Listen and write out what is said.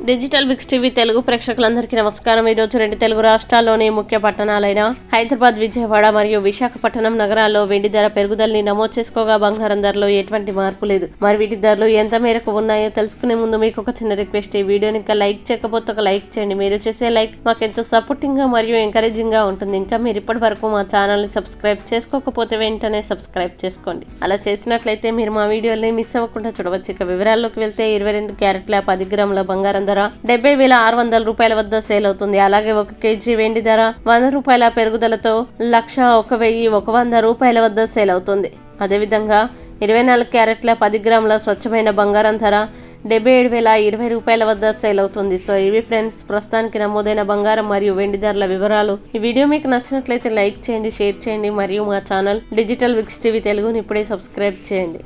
digital బిక్స్ TV Telugu ప్రేక్షకులందరికీ నమస్కారం ఈ రోజు రెండు తెలుగు రాష్ట్రాల్లోని ముఖ్య పట్టణాలైన హైదరాబాద్ విజయవాడ మరియు విశాఖపట్నం నగరాల్లో వెండి ధర పెరుగుదలని నమోదు చేసుకోగా బంగారం ధరలో ఎటువంటి మార్పు లేదు మరి వీటి ధరలు ఎంత మేరకు ఉన్నాయో తెలుసుకునే ముందు మీకు ఒక చిన్న రిక్వెస్ట్ ఈ వీడియోని ఇంకా లైక్ చేయకపోతే ఒక లైక్ చేయండి మీరు చేసే లైక్ మాకు ఎంతో సపోర్టింగ్ గా మరియు ఎంకరేజింగ్ గా ఉంటుంది ఇంకా మీరు ఇప్పటి వరకు మా ఛానల్ ని సబ్స్క్రైబ్ చేసుకోకపోతే వెంటనే సబ్స్క్రైబ్ చేసుకోండి అలా చేసినట్లయితే మీరు మా వీడియోని మిస్ అవ్వకుండా చూడవచ్చు ఇక వివరాల్లోకి వెళ్తే ఇరవై రెండు క్యారెట్ల పది గ్రాముల బంగారం ధర డెబ్బై వేల ఆరు వందల రూపాయల వద్ద సేల్ అవుతుంది అలాగే ఒక కేజీ వెండి ధర వంద రూపాయల పెరుగుదలతో లక్ష ఒక వెయ్యి ఒక వంద రూపాయల వద్ద సేల్ అవుతుంది అదేవిధంగా ఇరవై నాలుగు క్యారెట్ల పది గ్రాముల స్వచ్ఛమైన బంగారం ధర డెబ్బై ఏడు వేల ఇరవై రూపాయల వద్ద సేల్ అవుతుంది సో ఇవి ఫ్రెండ్స్ ప్రస్తుతానికి నమోదైన బంగారం మరియు వెండి ధరల వివరాలు ఈ వీడియో మీకు నచ్చినట్లయితే లైక్ చేయండి షేర్ చేయండి మరియు మా ఛానల్ డిజిటల్ విక్స్ టీవీ తెలుగుని ఇప్పుడే సబ్స్క్రైబ్ చేయండి